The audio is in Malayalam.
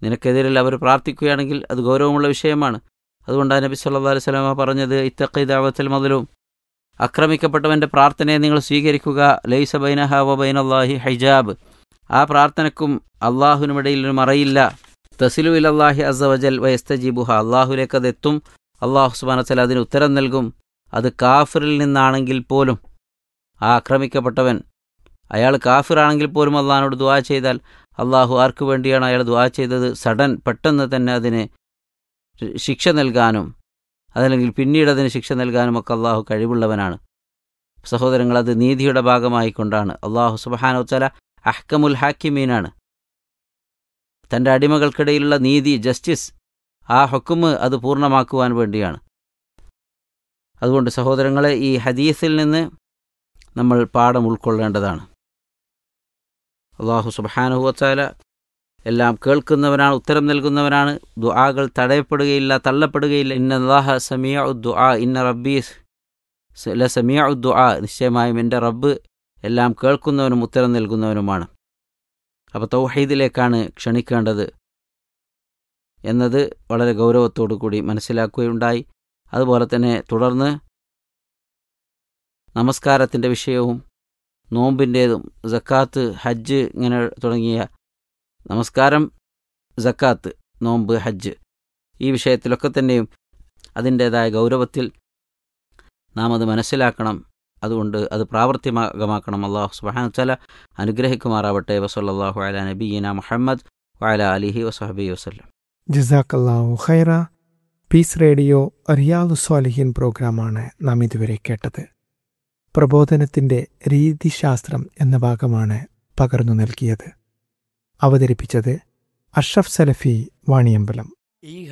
നിനക്കെതിരിൽ അവർ പ്രാർത്ഥിക്കുകയാണെങ്കിൽ അത് ഗൗരവമുള്ള വിഷയമാണ് അതുകൊണ്ടാണ് നബി സല്ലാ അലൈഹി സ്വലാമ പറഞ്ഞത് ഇത്തഖീദാവത്തൽ മുതലും ആക്രമിക്കപ്പെട്ടവൻ്റെ പ്രാർത്ഥനയെ നിങ്ങൾ സ്വീകരിക്കുക ലൈസ ബൈനഹ വ ബൈനല്ലാഹി ഹൈജാബ് ആ പ്രാർത്ഥനക്കും അള്ളാഹുവിനുമിടയിൽ ഒരു മറയില്ല തസിലു ഇലല്ലാഹി അസവജൽ വയസ്തജീബുഹ അള്ളാഹുലേക്ക് അത് എത്തും അള്ളാഹു സുബാനത്തല അതിന് ഉത്തരം നൽകും അത് കാഫിറിൽ നിന്നാണെങ്കിൽ പോലും ആ ആക്രമിക്കപ്പെട്ടവൻ അയാൾ കാഫിറാണെങ്കിൽ പോലും അള്ളാഹിനോട് ദുആ ചെയ്താൽ അള്ളാഹു ആർക്കു വേണ്ടിയാണ് അയാൾ ദുആ ചെയ്തത് സഡൻ പെട്ടെന്ന് തന്നെ അതിന് ശിക്ഷ നൽകാനും അതല്ലെങ്കിൽ പിന്നീട് അതിന് ശിക്ഷ നൽകാനും ഒക്കെ അള്ളാഹു കഴിവുള്ളവനാണ് സഹോദരങ്ങൾ അത് നീതിയുടെ ഭാഗമായിക്കൊണ്ടാണ് അള്ളാഹു സുബഹാനുത്തല അഹ്കമുൽ ഹാക്കിമീനാണ് തൻ്റെ അടിമകൾക്കിടയിലുള്ള നീതി ജസ്റ്റിസ് ആ ഹുക്കുമ് അത് പൂർണ്ണമാക്കുവാൻ വേണ്ടിയാണ് അതുകൊണ്ട് സഹോദരങ്ങളെ ഈ ഹദീസിൽ നിന്ന് നമ്മൾ പാഠം ഉൾക്കൊള്ളേണ്ടതാണ് അള്ളാഹു സുബഹാനുഹുവച്ചാല എല്ലാം കേൾക്കുന്നവനാണ് ഉത്തരം നൽകുന്നവനാണ് ദുആകൾ തടയപ്പെടുകയില്ല തള്ളപ്പെടുകയില്ല ഇന്ന അള്ളാഹ സമിയ ദുആ ഇന്ന റബ്ബീസ് ല സമിയ ദുആ നിശ്ചയമായും എൻ്റെ റബ്ബ് എല്ലാം കേൾക്കുന്നവനും ഉത്തരം നൽകുന്നവനുമാണ് അപ്പോൾ തൗഹീദിലേക്കാണ് ക്ഷണിക്കേണ്ടത് എന്നത് വളരെ ഗൗരവത്തോടു കൂടി മനസ്സിലാക്കുകയുണ്ടായി അതുപോലെ തന്നെ തുടർന്ന് നമസ്കാരത്തിൻ്റെ വിഷയവും നോമ്പിൻ്റേതും ജക്കാത്ത് ഹജ്ജ് ഇങ്ങനെ തുടങ്ങിയ നമസ്കാരം ജക്കാത്ത് നോമ്പ് ഹജ്ജ് ഈ വിഷയത്തിലൊക്കെ തന്നെയും അതിൻ്റേതായ ഗൗരവത്തിൽ നാം അത് മനസ്സിലാക്കണം അതുകൊണ്ട് അത് പ്രാവർത്തികമാക്കണം അള്ളാഹു സുബാന വല അനുഗ്രഹിക്കുമാറാവട്ടെ വസല്ലാഹു അല നബീന മുഹമ്മദ് വഅല അലിഹി വസഹബി വസ്ലം ജസാക്കല്ലാഹു ഖൈറ പീസ് റേഡിയോ റിയാദു സ്വാലിഹീൻ പ്രോഗ്രാമാണ് നാം ഇതുവരെ കേട്ടത് പ്രബോധനത്തിന്റെ രീതിശാസ്ത്രം എന്ന ഭാഗമാണ് പകർന്നു നൽകിയത് അവതരിപ്പിച്ചത് അഷ്റഫ് സലഫി വാണിയമ്പലം ഈ